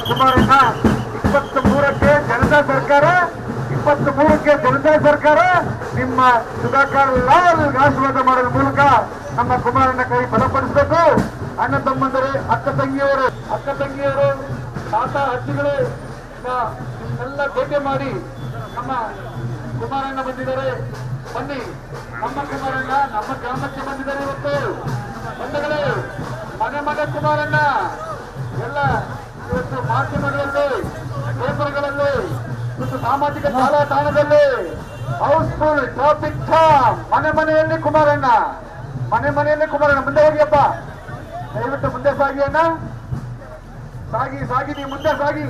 ಕುಮಾರಣ್ಣ ಇಪ್ಪತ್ತ್ ಮೂರಕ್ಕೆ ಜನತಾ ಸರ್ಕಾರ ಇಪ್ಪತ್ತ್ ಮೂರಕ್ಕೆ ಜನತಾ ಸರ್ಕಾರ ನಿಮ್ಮ ಸುಧಾಕರ್ ಲಾಲ್ ಆಶೀರ್ವಾದ ಮಾಡೋದ್ರ ಮೂಲಕ ನಮ್ಮ ಕುಮಾರಣ್ಣ ಕೈ ಬಲಪಡಿಸಬೇಕು ಅಣ್ಣ ತಮ್ಮಂದರೆ ಅಕ್ಕ ತಂಗಿಯವರು ಅಕ್ಕ ತಂಗಿಯವರು ತಾತ ಅಜ್ಜಿಗಳು ಈಗ ನಿಮ್ಮೆಲ್ಲ ಭೇಟಿ ಮಾಡಿ ನಮ್ಮ ಕುಮಾರಣ್ಣ ಬಂದಿದ್ದಾರೆ ಬನ್ನಿ ನಮ್ಮ ಕುಮಾರಣ್ಣ ನಮ್ಮ ಗ್ರಾಮಕ್ಕೆ ಬಂದಿದ್ದಾರೆ ಇವತ್ತು ಬಂಧುಗಳೇ ಮನೆ ಮಗ ಕುಮಾರಣ್ಣ ಎಲ್ಲ ಇವತ್ತು ಮಾಧ್ಯಮಗಳಲ್ಲಿ ಪೇಪರ್ಗಳಲ್ಲಿ ಮತ್ತು ಸಾಮಾಜಿಕ ಜಾಲತಾಣದಲ್ಲಿ ಹೌಸ್ಫುಲ್ ಟ್ರಾಫಿಕ್ ಜಾಮ್ ಮನೆ ಮನೆಯಲ್ಲಿ ಕುಮಾರಣ್ಣ ಮನೆ ಮನೆಯಲ್ಲಿ ಕುಮಾರಣ್ಣ ಮುಂದೆ ಹೋಗಿಯಪ್ಪ ದಯವಿಟ್ಟು ಮುಂದೆ ಸಾಗಿ ಅಣ್ಣ ಸಾಗಿ ಸಾಗಿ ನೀವು ಮುಂದೆ ಸಾಗಿ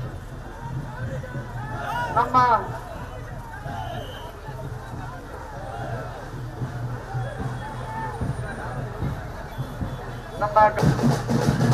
ನಮ್ಮ ನಮ್ಮ